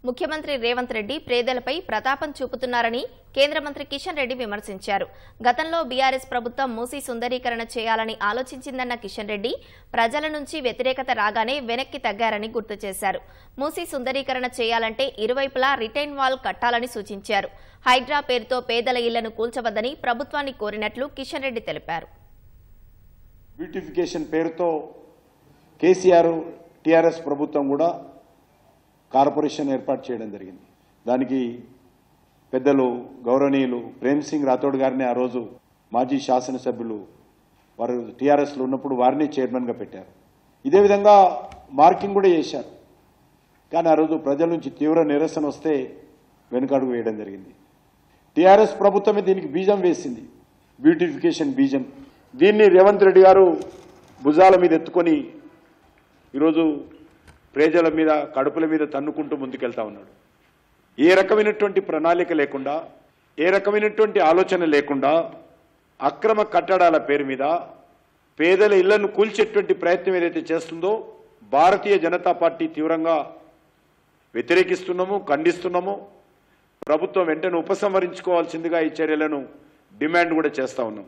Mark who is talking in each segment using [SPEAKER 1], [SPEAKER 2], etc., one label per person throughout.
[SPEAKER 1] ముఖ్యమంత్రి రేవంత్ రెడ్డి పేదలపై ప్రతాపం చూపుతున్నారని కేంద్ర మంత్రి కిషన్ రెడ్డి విమర్శించారు గతంలో బీఆర్ఎస్ ప్రభుత్వం మూసీ సుందరీకరణ చేయాలని ఆలోచించిందన్న కిషన్ రెడ్డి ప్రజల నుంచి వ్యతిరేకత రాగానే వెనక్కి తగ్గారని గుర్తు చేశారు మూసీ సుందరీకరణ చేయాలంటే ఇరువైపులా రిటైన్ వాల్ కట్టాలని సూచించారు హైడ్రా పేరుతో పేదల ఇళ్లను కూల్చవద్దని ప్రభుత్వాన్ని కోరినట్లు కిషన్ రెడ్డి తెలిపారు
[SPEAKER 2] బ్యూటిఫికేషన్ పేరుతో కేసీఆర్ టీఆర్ఎస్ ప్రభుత్వం కూడా కార్పొరేషన్ ఏర్పాటు చేయడం జరిగింది దానికి పెద్దలు గౌరవనీయులు ప్రేమ్ సింగ్ రాథోడ్ గారిని ఆ రోజు మాజీ శాసనసభ్యులు వారు టీఆర్ఎస్లో ఉన్నప్పుడు వారిని చైర్మన్గా పెట్టారు ఇదే విధంగా మార్కింగ్ కూడా చేశారు కానీ ఆ రోజు ప్రజల నుంచి తీవ్ర నిరసన వస్తే వెనుకడుగు వేయడం జరిగింది టీఆర్ఎస్ ప్రభుత్వమే దీనికి బీజం వేసింది బ్యూటిఫికేషన్ బీజం దీన్ని రేవంత్ రెడ్డి గారు భుజాల మీద ఎత్తుకొని ఈరోజు ప్రజల మీద కడుపుల మీద తన్నుకుంటూ ముందుకెళ్తా ఉన్నాడు ఏ రకమైనటువంటి ప్రణాళిక లేకుండా ఏ రకమైనటువంటి ఆలోచన లేకుండా అక్రమ కట్టడాల పేరు మీద పేదల ఇళ్లను కూల్చేటువంటి ప్రయత్నం ఏదైతే చేస్తుందో భారతీయ జనతా పార్టీ తీవ్రంగా వ్యతిరేకిస్తున్నాము ఖండిస్తున్నాము ప్రభుత్వం వెంటనే ఉపసంహరించుకోవాల్సిందిగా ఈ చర్యలను డిమాండ్ కూడా చేస్తా ఉన్నాం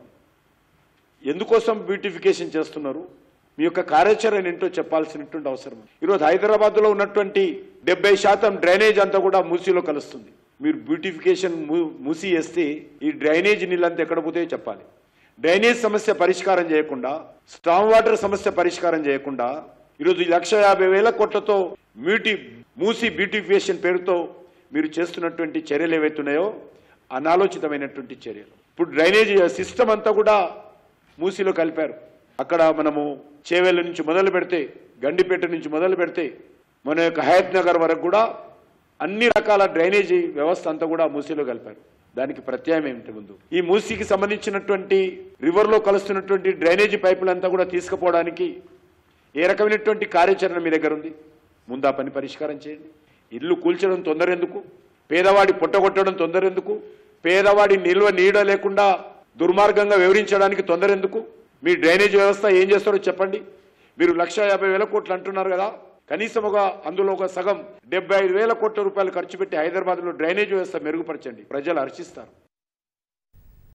[SPEAKER 2] ఎందుకోసం బ్యూటిఫికేషన్ చేస్తున్నారు మీ యొక్క కార్యాచరణ ఏంటో చెప్పాల్సినటువంటి అవసరం ఉంది. ఈరోజు హైదరాబాద్ లో ఉన్నటువంటి డెబ్బై శాతం డ్రైనేజ్ అంతా కూడా మూసీలో కలుస్తుంది మీరు బ్యూటిఫికేషన్ మూ- మూసి వేస్తే ఈ డ్రైనేజ్ నీళ్ళంతా ఎక్కడ పోతాయో చెప్పాలి డ్రైనేజ్ సమస్య పరిష్కారం చేయకుండా స్టామ్ వాటర్ సమస్య పరిష్కారం చేయకుండా ఈరోజు ఈ లక్ష యాభై వేల కోట్లతో బ్యూటీ మూసి బ్యూటిఫికేషన్ పేరుతో మీరు చేస్తున్నటువంటి చర్యలు ఏవైతున్నాయో అనాలోచితమైనటువంటి చర్యలు ఇప్పుడు డ్రైనేజ్ సిస్టమ్ అంతా కూడా మూసిలో కలిపారు అక్కడ మనము చేవేళ్ళ నుంచి మొదలు పెడితే గండిపేట నుంచి మొదలు పెడితే మన యొక్క హయత్ నగర్ వరకు కూడా అన్ని రకాల డ్రైనేజీ వ్యవస్థ అంతా కూడా మూసీలో కలిపారు దానికి ప్రత్యామ్నాయం ఏమిటి ముందు ఈ మూసీకి సంబంధించినటువంటి రివర్లో కలుస్తున్నటువంటి డ్రైనేజీ పైపులంతా కూడా తీసుకుపోవడానికి ఏ రకమైనటువంటి కార్యాచరణ మీ దగ్గర ఉంది ముందు ఆ పని పరిష్కారం చేయండి ఇల్లు కూల్చడం తొందర ఎందుకు పేదవాడి పొట్టగొట్టడం తొందర ఎందుకు పేదవాడి నిల్వ నీడ లేకుండా దుర్మార్గంగా వివరించడానికి తొందర ఎందుకు మీ డ్రైనేజ్ వ్యవస్థ ఏం చేస్తారో చెప్పండి మీరు లక్ష యాభై వేల కోట్లు అంటున్నారు కదా కనీసం ఒక అందులో ఒక సగం డెబ్బై ఐదు వేల కోట్ల రూపాయలు ఖర్చు పెట్టి హైదరాబాద్లో డ్రైనేజ్ వ్యవస్థ మెరుగుపరచండి ప్రజలు హర్షిస్తారు